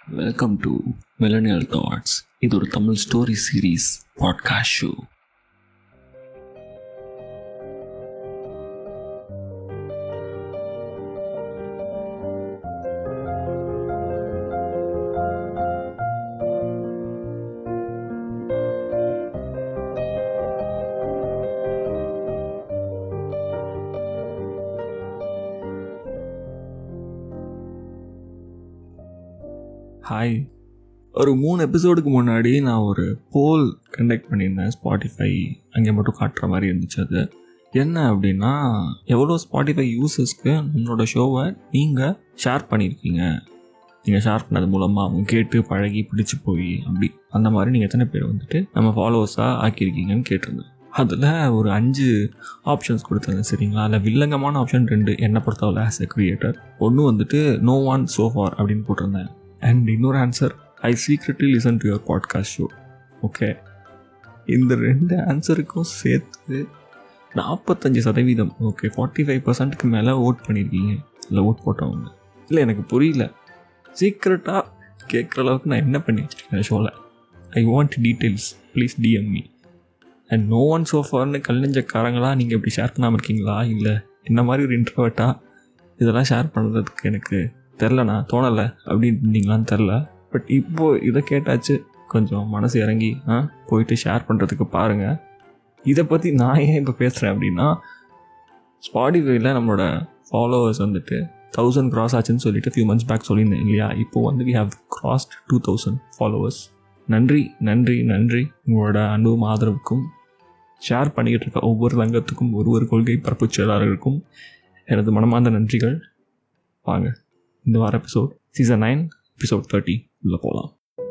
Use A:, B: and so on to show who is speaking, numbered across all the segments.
A: Welcome to millennial thoughts இது ஒரு Tamil story series podcast show hi ஒரு மூணு எபிசோடுக்கு முன்னாடி நான் ஒரு போல் கண்டக்ட் பண்ணியிருந்தேன் ஸ்பாட்டிஃபை அங்கே மட்டும் காட்டுற மாதிரி இருந்துச்சு அது என்ன அப்படின்னா எவ்வளோ ஸ்பாட்டிஃபை யூசர்ஸ்க்கு நம்மளோட ஷோவை நீங்கள் ஷேர் பண்ணியிருக்கீங்க நீங்கள் ஷேர் பண்ணது மூலமாக அவங்க கேட்டு பழகி பிடிச்சி போய் அப்படி அந்த மாதிரி நீங்கள் எத்தனை பேர் வந்துட்டு நம்ம ஃபாலோவர்ஸாக ஆக்கியிருக்கீங்கன்னு கேட்டிருந்தேன் அதில் ஒரு அஞ்சு ஆப்ஷன்ஸ் கொடுத்தாங்க சரிங்களா அதில் வில்லங்கமான ஆப்ஷன் ரெண்டு என்னை பொறுத்தவரை ஆஸ் எ கிரியேட்டர் ஒன்று வந்துட்டு நோ ஒன் சோஃபார் அப்படின்னு போட்டிருந்தேன் அண்ட் இன்னொரு answer I secretly listen to your podcast show okay இந்த ரெண்டு ஆன்சருக்கும் சேர்த்து நாற்பத்தஞ்சு சதவீதம் ஓகே ஃபார்ட்டி ஃபைவ் பர்சன்ட்டுக்கு மேலே ஓட் பண்ணியிருக்கீங்க இல்லை ஓட் போட்டவங்க இல்லை எனக்கு புரியல சீக்ரெட்டாக கேட்குற அளவுக்கு நான் என்ன பண்ணி வச்சுருக்கேன் ஷோவில் I want details please DM me and no one சோஃபார்னு கல்லஞ்சக்காரங்களா நீங்கள் இப்படி ஷேர் பண்ணாமல் இருக்கீங்களா இல்லை இந்த மாதிரி ஒரு இன்ட்ரோவர்ட்டாக இதெல்லாம் ஷேர் பண்ணுறதுக்கு எனக்கு தெரிலண்ணா தோணலை அப்படின்னு இருந்தீங்களான்னு தெரில பட் இப்போது இதை கேட்டாச்சு கொஞ்சம் மனசு இறங்கி ஆ போயிட்டு ஷேர் பண்ணுறதுக்கு பாருங்கள் இதை பற்றி நான் ஏன் இப்போ பேசுகிறேன் அப்படின்னா ஸ்பாடிஃபைல நம்மளோட ஃபாலோவர்ஸ் வந்துட்டு தௌசண்ட் கிராஸ் ஆச்சுன்னு சொல்லிட்டு ஃபியூ மந்த்ஸ் பேக் சொல்லியிருந்தேன் இல்லையா இப்போது வந்து we have crossed two thousand followers நன்றி நன்றி நன்றி உங்களோட அன்பும் ஆதரவுக்கும் ஷேர் பண்ணிக்கிட்டு இருக்க ஒவ்வொரு ரங்கத்துக்கும் ஒரு ஒரு கொள்கை பரப்பு செயலாளர்களுக்கும் எனது மனமார்ந்த நன்றிகள் வாங்க இந்த வார episode season nine episode thirty உள்ள போகலாம்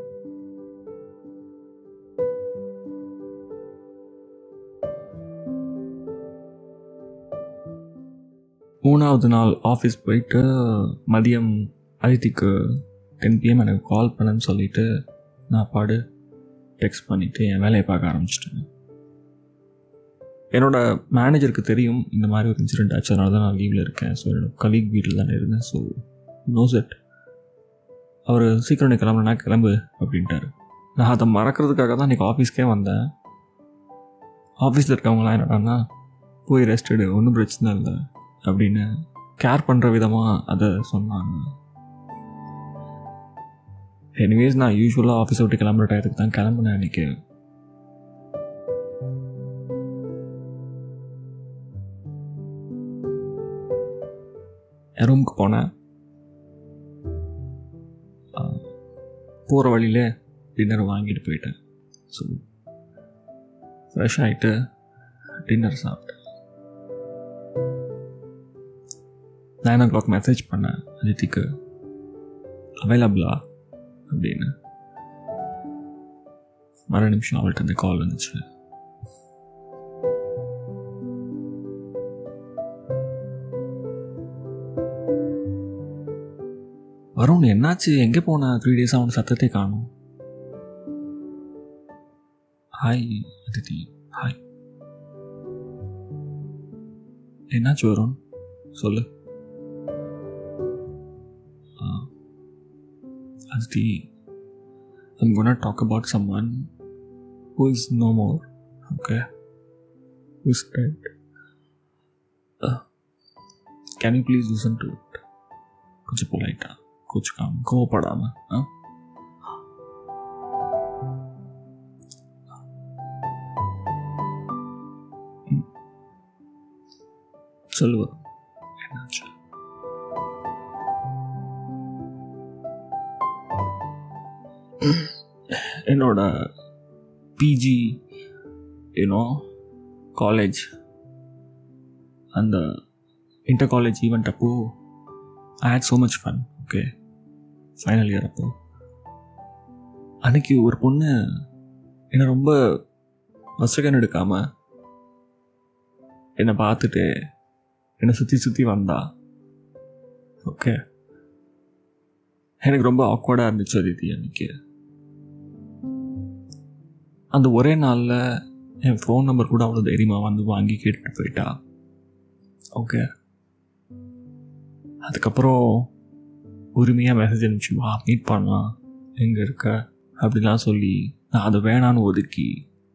A: மூணாவது நாள் ஆஃபீஸ் போயிட்டு மதியம் அதித்திக்கு டென் பிஎம் எனக்கு கால் பண்ணேன்னு சொல்லிட்டு நான் பாடு டெக்ஸ்ட் பண்ணிவிட்டு என் வேலையை பார்க்க ஆரம்பிச்சிட்டேன் என்னோட மேனேஜருக்கு தெரியும் இந்த மாதிரி ஒரு இன்சிடென்ட் ஆச்சு அதனால தான் நான் லீவில் இருக்கேன் ஸோ என்னோட கலீக் வீட்டில் தானே இருந்தேன் ஸோ நோஸ் இட் அவர் சீக்கிரம் நீ கிளம்புனா கிளம்பு அப்படின்ட்டாரு நான் அதை மறக்கிறதுக்காக தான் இன்றைக்கி ஆஃபீஸ்க்கே வந்தேன் ஆஃபீஸில் இருக்கவங்களாம் என்னடான்னா போய் ரெஸ்ட் எடு ஒன்றும் பிரச்சனை இல்லை அப்படின்னு கேர் பண்ணுற விதமாக அதை சொன்னாங்க எனிவேஸ் நான் யூஸ்வலாக ஆஃபீஸ் விட்டு கிளம்புற டயத்துக்கு தான் கிளம்புனேன் அன்றைக்கி ரூமுக்கு போனேன் போகிற வழியில் டின்னர் வாங்கிட்டு போயிட்டேன் ஸோ ஃப்ரெஷ் ஆகிட்டு டின்னர் சாப்பிட்டேன் நைன் ஓ கிளாக் மெசேஜ் பண்ணேன் அதித்திக்கு அவைலபிளா அப்படின்னு மறு நிமிஷம் அவள்கிட்ட அந்த கால் வந்துச்சு வருண் என்னாச்சு எங்கே போன த்ரீ டேஸாக அவனை சத்தத்தை காணும் ஹாய் அதித்தி ஹாய் என்னாச்சு வருண் சொல்லு Aditi I'm gonna talk about someone who is no more, okay? Who is dead. Uh, can you please listen to it? कुछ पोलाइटा कुछ काम கோவப்படாம ஆ சொல்லுவ என்னாச்சு என்னோட பிஜி யூனோ காலேஜ் அந்த இன்டர் காலேஜ் ஈவெண்ட் அப்போ I had so much fun okay final year அப்போ அன்னைக்கு ஒரு பொண்ணு என்னை ரொம்ப வசகன் எடுக்காமல் என்னை பார்த்துட்டு என்னை சுற்றி சுற்றி வந்தா ஓகே எனக்கு ரொம்ப ஆக்வர்டாக இருந்துச்சு அதித்தி அன்னைக்கு அந்த ஒரே நாளில் என் ஃபோன் நம்பர் கூட அவ்வளோ தைரியமாக வந்து வாங்கி கேட்டுட்டு போயிட்டா ஓகே அதுக்கப்புறம் உரிமையாக மெசேஜ் அனுப்பிச்சு வா மீட் பண்ணலாம் எங்கே இருக்க அப்படிலாம் சொல்லி நான் அதை வேணான்னு ஒதுக்கி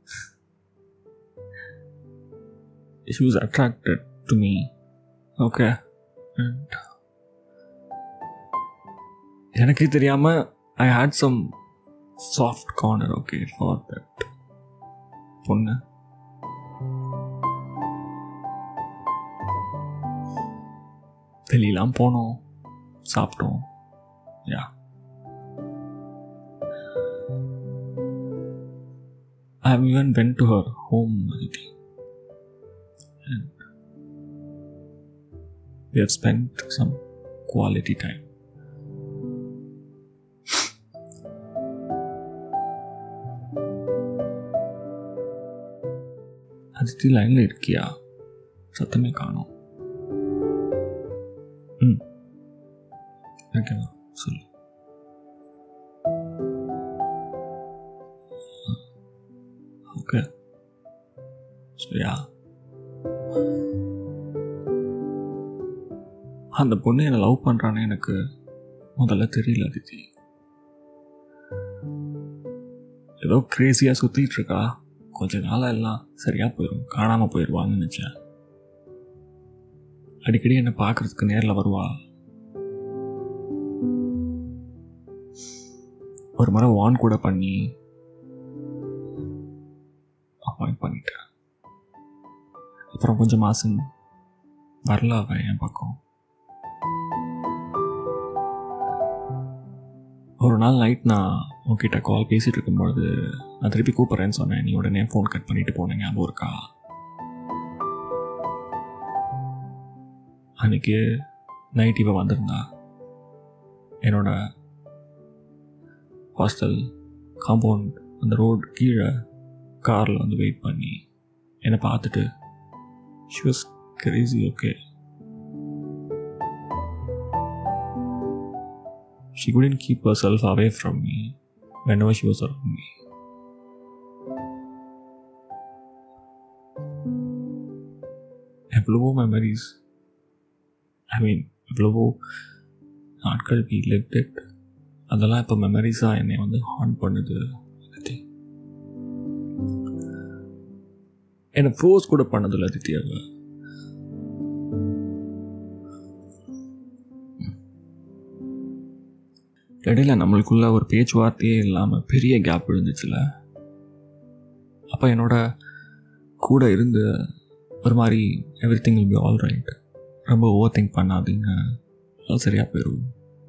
A: she was attracted to me okay and எனக்கே தெரியாமல் I had some soft corner okay for that பொண்ணு வெளியெலாம் போனோம் சாப்பிட்டோம் யா I have even went to her home, Aditi. And we have spent some quality time. Aditi லைனில் இருக்கியா சத்தமே காணும் ம் ஓகேவா சொல்லு ஓகே சரியா அந்த பொண்ணு என்னை லவ் பண்ணுறான்னு எனக்கு முதல்ல தெரியல அதித்தி ஏதோ க்ரேஸியாக சுற்றிட்டு இருக்கா கொஞ்ச நாளாக எல்லாம் சரியாக போயிடும் காணாமல் போயிடுவான்னு நினச்சேன் அடிக்கடி என்னை பார்க்குறதுக்கு நேரில் வருவா ஒரு முறை வான் கூட பண்ணி அவாய்ட் பண்ணிட்டேன் அப்புறம் கொஞ்சம் மாதம் வரல அவன் என் பக்கம் ஒரு நாள் நைட் நான் உங்ககிட்ட கால் பேசிகிட்டு இருக்கும்பொழுது நான் திருப்பி கூப்பிட்றேன்னு சொன்னேன் நீ உடனே ஃபோன் கட் பண்ணிட்டு போனேன் ஞாபகம் இருக்கா அன்னைக்கு நைட் இவ வந்திருந்தா என்னோட ஹாஸ்டல் காம்பவுண்ட் அந்த ரோடு கீழே காரில் வந்து வெயிட் பண்ணி என்னை பார்த்துட்டு she was crazy okay she couldn't keep herself away from me whenever she was around me. எவ்வளவோ மெமரிஸ் ஐ மீன் எவ்வளவோ நாட்கள் வி லிவ் இட் அதெல்லாம் இப்போ மெமரிஸாக என்னை வந்து ஹார்ன் பண்ணுது அதித்தி என்னை ஃபோர்ஸ் கூட பண்ணதில்லை அதித்தி அவ இடையில நம்மளுக்குள்ள ஒரு பேச்சுவார்த்தையே இல்லாமல் பெரிய கேப் விழுந்துச்சுல அப்போ என்னோட கூட இருந்து ஒரு மாதிரி everything will be all right ரொம்ப ஓவர் திங்க் பண்ணாதீங்க எல்லாம் சரியாக போயிடும்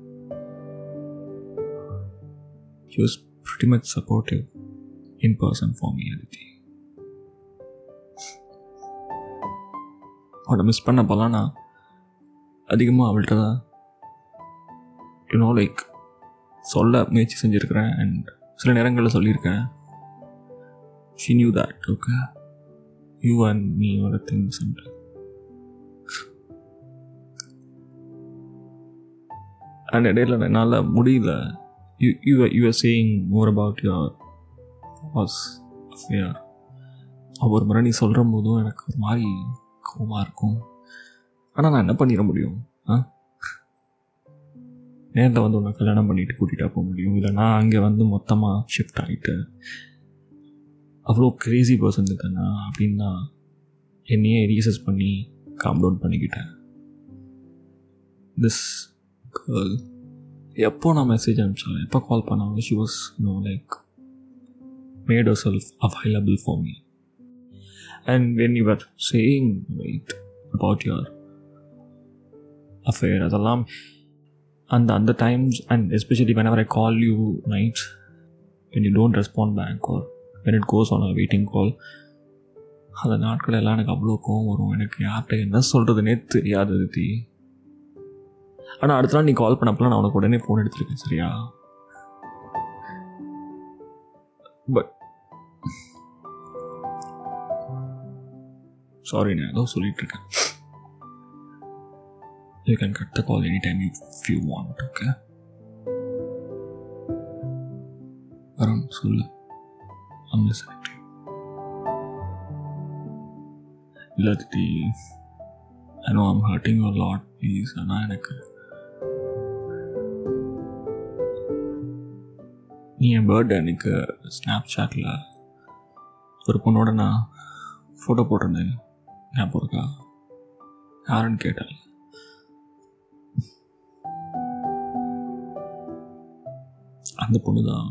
A: she was pretty much supportive in person for me Aditi அவளை மிஸ் பண்ணப்போலாம் நான் அதிகமாக அவள்கிட்ட தான் யூனோ லைக் சொல்ல முயற்சி செஞ்சுருக்கிறேன் அண்ட் சில நேரங்களில் சொல்லியிருக்கேன் she knew that okay you and me ஒரு திங்ஸ் அண்ட் அண்ட் இடையில என்னால் முடியல you you you are saying more about your was affair ஒவ்வொரு முறை நீ சொல்கிற போதும் எனக்கு ஒரு மாதிரி கோவமாக இருக்கும் ஆனால் நான் என்ன பண்ணிட முடியும் ஆ நேரில் வந்து உன்னை கல்யாணம் பண்ணிட்டு கூட்டிகிட்டா போக முடியும் இல்லை நான் அங்கே வந்து மொத்தமாக ஷிஃப்ட் ஆகிட்டு அவ்வளோ க்ரேசி பர்சன் தானே அப்படின்னு நான் என்னையே ரீசர்ச் பண்ணி காம் டவுன் பண்ணிக்கிட்டேன் திஸ் கேர்ள் எப்போ நான் மெசேஜ் அனுப்பிச்சேன் எப்போ கால் பண்ணாலும் she was no like made herself available for me and when you are saying wait about your affair அதெல்லாம் அந்த அந்த times and especially whenever I call you nights when you don't respond bank or when it goes on a waiting call அந்த நாட்கள் எல்லாம் எனக்கு அவ்வளோ கோவம் வரும் எனக்கு யார்கிட்ட என்ன சொல்கிறதுனே தெரியாது தி ஆனால் அடுத்த நாள் நீ கால் பண்ணப்பலாம் நான் உனக்கு உடனே ஃபோன் எடுத்திருக்கேன் சரியா பட் சாரி நான் ஏதோ சொல்லிட்டு இருக்கேன் You can cut the call anytime if you want, okay? Varun, சொல்லு I'm listening to you. இல்லை திட்டி I know I'm hurting you lot please ஆனால் எனக்கு நீ என் பர்த்டே அன்னைக்கு ஸ்னாப் சாட்டில் ஒரு பொண்ணோட நான் ஃபோட்டோ போட்டிருந்தேன் ஞாபகம் இருக்கா யாருன்னு கேட்டால் அந்த பொண்ணு தான்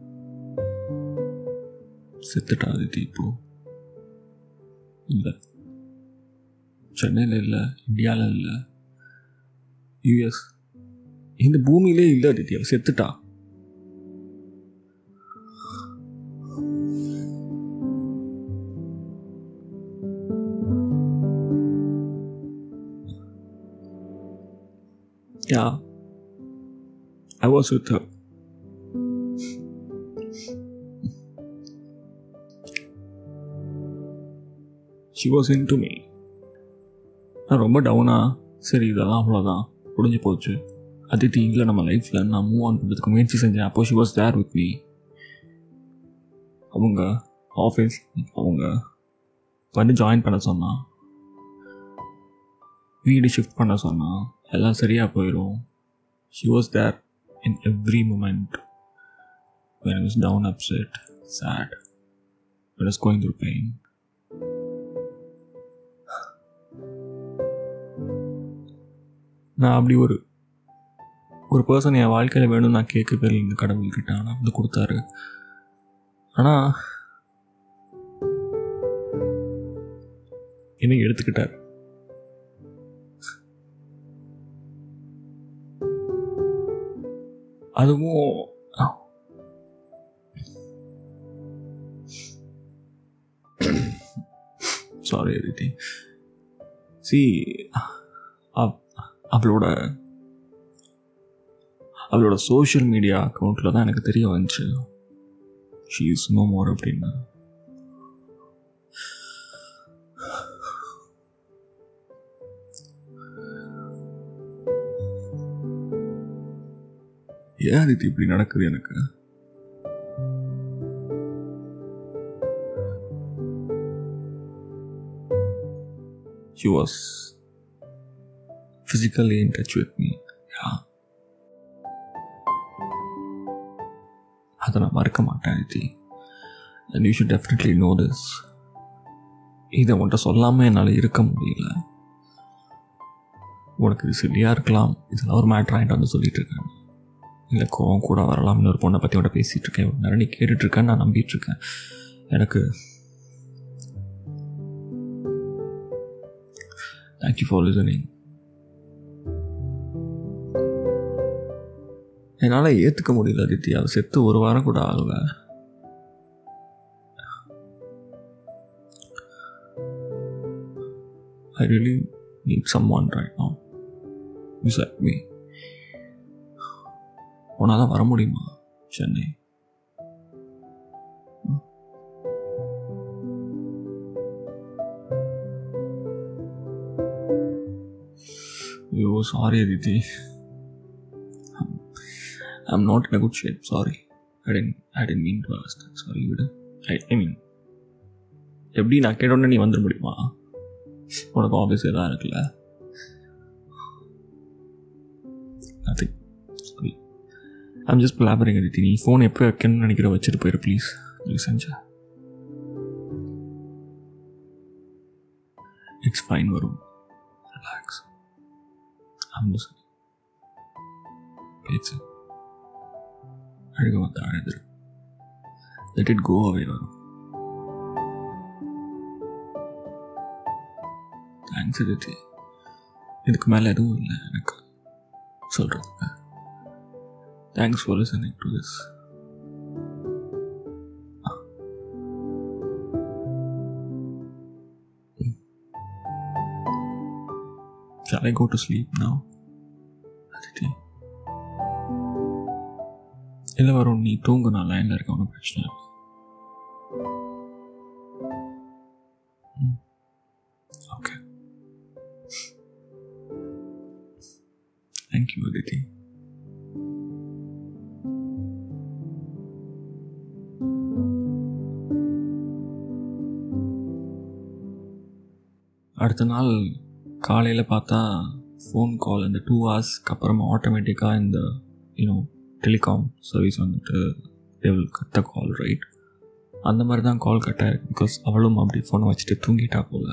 A: செத்துட்டா அதித்தி இப்போ இல்லை சென்னையில் இல்லை இந்தியாவில் இல்லை யூஎஸ் இந்த பூமியிலே இல்லை அதித்தி அவ செத்துட்டா Yeah, I was with her. She was into me. நான் ரொம்ப டவுனா சரி இதெல்லாம் அவ்வளோதான் முடிஞ்சு போச்சு அதித்தி இல்லை நம்ம லைஃப்பில் நான் மூவ் ஆன் பண்ணுறதுக்கு முயற்சி செஞ்சேன் அப்போ she was there with me அவங்க ஆஃபீஸ் அவங்க வந்து ஜாயின் பண்ண சொன்னா வீடு ஷிஃப்ட் பண்ண சொன்னா எல்லாம் சரியாக போயிடும் she was there in every moment when I was down, upset, sad, when I was going through pain. நான் அப்படி ஒரு ஒரு பர்சன் என் வாழ்க்கையில் வேணும் நான் கேட்கவே இல்லை இந்த கடவுள்கிட்ட ஆனால் வந்து கொடுத்தாரு ஆனால் என்னை எடுத்துக்கிட்டார் அதுவும் சாரி அதித்தி சி அவளோட அவளோட சோஷியல் மீடியா அக்கௌண்ட்டில் தான் எனக்கு தெரிய வந்துச்சு ஷீ இஸ் நோ மோர் அப்படின்னு ஏன் அதித்தி இப்படி நடக்குது எனக்கு she was physically in touch with me. Yeah. அதை நான் மறக்க மாட்டேன் இத்தி and you should definitely know this இதை உன்ட்ட சொல்லாமல் என்னால் இருக்க முடியல உனக்கு இது சில்லியாக இருக்கலாம் இதெல்லாம் ஒரு மேட்ரு ஆகிட்டு வந்து சொல்லிட்டு இருக்கேன் இல்லை கோவம் கூட வரலாம் இன்னொரு பொண்ணை பற்றி உன்ட்ட பேசிகிட்டு இருக்கேன் இவ்வளவு நேரம் நீ கேட்டுட்ருக்கேன் நான் நம்பிட்டு இருக்கேன் எனக்கு தேங்க்யூ ஃபார் லிசனிங் என்னால் ஏற்றுக்க முடியல அதித்தி அது செத்து ஒரு வாரம் கூட ஆகல I really need someone right no miss me உன்னால் வர முடியுமா சென்னை ஐயோ sorry Aditi I'm not in a good shape sorry I didn't I didn't mean to ask sorry விடு ஐ ஐ மீன் எப்படி நான் கேட்டோன்னே நீ வந்துட முடியுமா உனக்கு ஆஃபீஸ் எதாவது இருக்குல்ல nothing sorry I'm just blabbering Aditi நீ ஃபோன் எப்போ வைக்கணும்னு நினைக்கிற வச்சுட்டு போயிரு ப்ளீஸ் ப்ளீஸ் செஞ்சா இட்ஸ் ஃபைன் வரும் ரிலாக்ஸ் I'm listening. பேச்சு அழுக வந்து அழுதுரு லெட் இட் கோ அவே வரும் தேங்க்ஸ் அதித்தி இதுக்கு மேலே எதுவும் இல்லை எனக்கு சொல்கிறதுக்கு thanks for listening to this Shall I go to sleep now? Aditi இல்லை வரும் நீ தூங்கு நான் லைனில் இருக்க ஒன்றும் பிரச்சனை இல்லை ஓகே தேங்க்யூ அதித்தி அடுத்த நாள் காலையில் பார்த்தா ஃபோன் கால் இந்த டூ ஹவர்ஸ்க்கு அப்புறமா ஆட்டோமேட்டிக்காக இந்த யூனோ டெலிகாம் சர்வீஸ் வந்துட்டு they will cut the call right அந்த மாதிரி தான் கால் கட் ஆயிருக்கு பிகாஸ் அவளும் அப்படி ஃபோனை வச்சுட்டு தூங்கிட்டா போல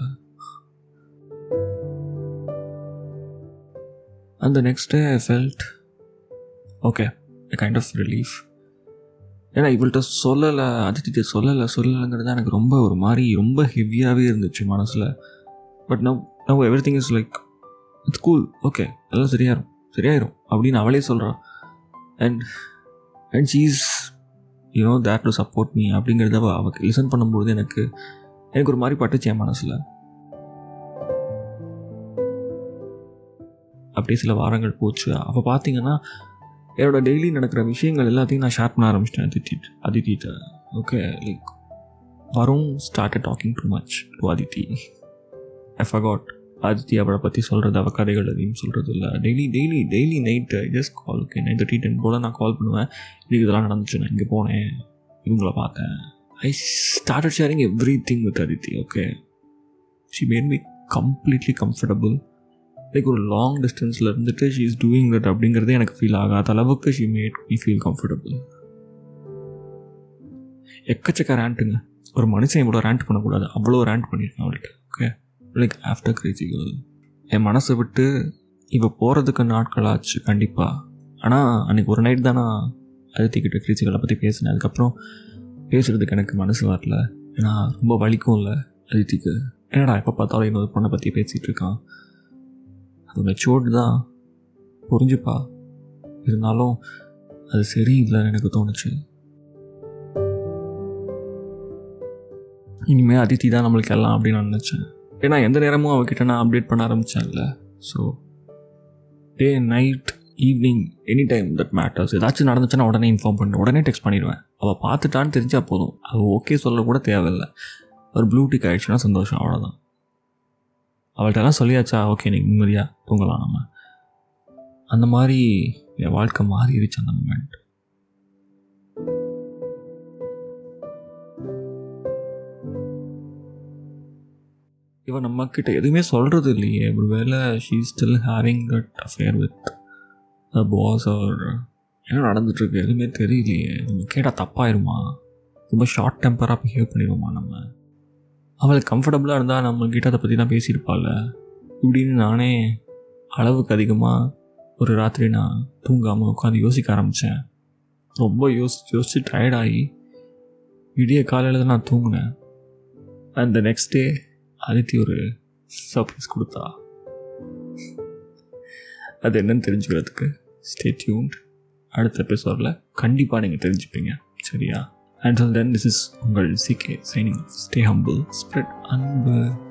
A: அந்த next day I felt okay kind of relief ஏன்னா இவள்கிட்ட சொல்லலை அதித்திட்ட சொல்லலை சொல்லலைங்கிறது எனக்கு ரொம்ப ஒரு மாதிரி ரொம்ப ஹெவியாகவே இருந்துச்சு மனசில் but now now everything is like it's cool okay எல்லாம் சரியாயிரும் சரியாயிரும் அப்படின்னு அவளே சொல்கிறான் and and she's you know that to support me அப்படிங்கிறத அவ அவளுக்கு லிசன் பண்ணும்போது எனக்கு எனக்கு ஒரு மாதிரி பட்டுச்சு என் மனசில் அப்படியே சில வாரங்கள் போச்சு அவள் பார்த்தீங்கன்னா என்னோட டெய்லி நடக்கிற விஷயங்கள் எல்லாத்தையும் நான் ஷேர் பண்ண ஆரம்பிச்சிட்டேன் அதித்தி அதித்திட்ட ஓகே லைக் வரும் start talking too much to Aditi I forgot Aditi அவளை பற்றி சொல்கிறது அவள் கதைகள் எதையும் சொல்கிறது இல்லை daily daily daily night just call okay nine thirty ten போல் நான் கால் பண்ணுவேன் இதுக்கு இதெல்லாம் நடந்துச்சு நான் இங்கே போனேன் இவங்கள பார்த்தேன் I started sharing everything with Aditi okay she made me completely comfortable like ஒரு லாங் டிஸ்டன்ஸில் இருந்துட்டு ஷீ இஸ் டூயிங் தட் அப்படிங்கிறதே எனக்கு ஃபீல் ஆகாத அளவுக்கு she made me feel comfortable எக்கச்சக்க ரேண்ட்டுங்க ஒரு மனுஷன் இவ்வளோ ரேண்ட் பண்ணக்கூடாது அவ்வளோ ரேண்ட் பண்ணியிருக்கேன் அவள்கிட்ட okay like after crazy girl என் மனசை விட்டு இப்போ போகிறதுக்கு நாட்கள் ஆச்சு கண்டிப்பாக ஆனால் அன்றைக்கி ஒரு நைட் தான் நான் அழுத்திக்கிட்ட கிரேசிகளை பற்றி பேசினேன் அதுக்கப்புறம் பேசுகிறதுக்கு எனக்கு மனசு வரல ஏன்னா ரொம்ப வலிக்கும் இல்லை அதித்திக்கு என்னடா எப்போ பார்த்தாலும் இன்னொரு பொண்ணை பற்றி பேசிகிட்டு இருக்கான் அது மெச்சோர்டு தான் புரிஞ்சுப்பா இருந்தாலும் அது சரியில்லைன்னு எனக்கு தோணுச்சு இனிமேல் அதித்தி தான் நம்மளுக்கு எல்லாம் அப்படின்னு நான் நினச்சேன் ஏன்னா எந்த நேரமும் அவகிட்ட நான் அப்டேட் பண்ண ஆரம்பித்தேன்ல so day night evening any time that matters ஏதாச்சும் நடந்துச்சுன்னா உடனே இன்ஃபார்ம் பண்ணு உடனே டெக்ஸ்ட் பண்ணிடுவேன் அவள் பார்த்துட்டான்னு தெரிஞ்சால் போதும் அவள் ஓகே சொல்ல கூட தேவையில்லை ஒரு ப்ளூ டிக் ஆயிடுச்சுன்னா சந்தோஷம் அவ்வளோதான் அவள்கிட்டலாம் சொல்லியாச்சா ஓகே நீங்கள் நிம்மதியாக தூங்கலாம் நம்ம அந்த மாதிரி என் வாழ்க்கை மாறிடுச்சு அந்த மூமெண்ட் இவன் நம்மக்கிட்ட எதுவுமே சொல்கிறது இல்லையே ஒரு வேளை she still having that affair with a boss or என்ன நடந்துட்டுருக்கு எதுவுமே தெரியலையே நம்ம கேட்டால் தப்பாயிருமா ரொம்ப ஷார்ட் டெம்பராக பிஹேவ் பண்ணிடுவோமா நம்ம அவளுக்கு கம்ஃபர்டபுளாக இருந்தால் நம்மக்கிட்ட அதை பற்றி தான் பேசியிருப்பாள் இப்படின்னு நானே அளவுக்கு அதிகமாக ஒரு ராத்திரி நான் தூங்காமல் உட்காந்து யோசிக்க ஆரம்பித்தேன் ரொம்ப யோசிச்சு யோசிச்சு டயர்டாகி விடிய காலையில் தான் நான் தூங்கினேன் அந்த நெக்ஸ்ட் டே அதித்தி ஒரு சர்ப்ரைஸ் கொடுத்தா அது என்னன்னு தெரிஞ்சுக்கிறதுக்கு ஸ்டே டியூன்ட் அடுத்த எபிசோடில் கண்டிப்பாக நீங்கள் தெரிஞ்சுப்பீங்க சரியா அண்ட் தென் திஸ் இஸ் உங்கள் CK shining stay humble spread அன்பு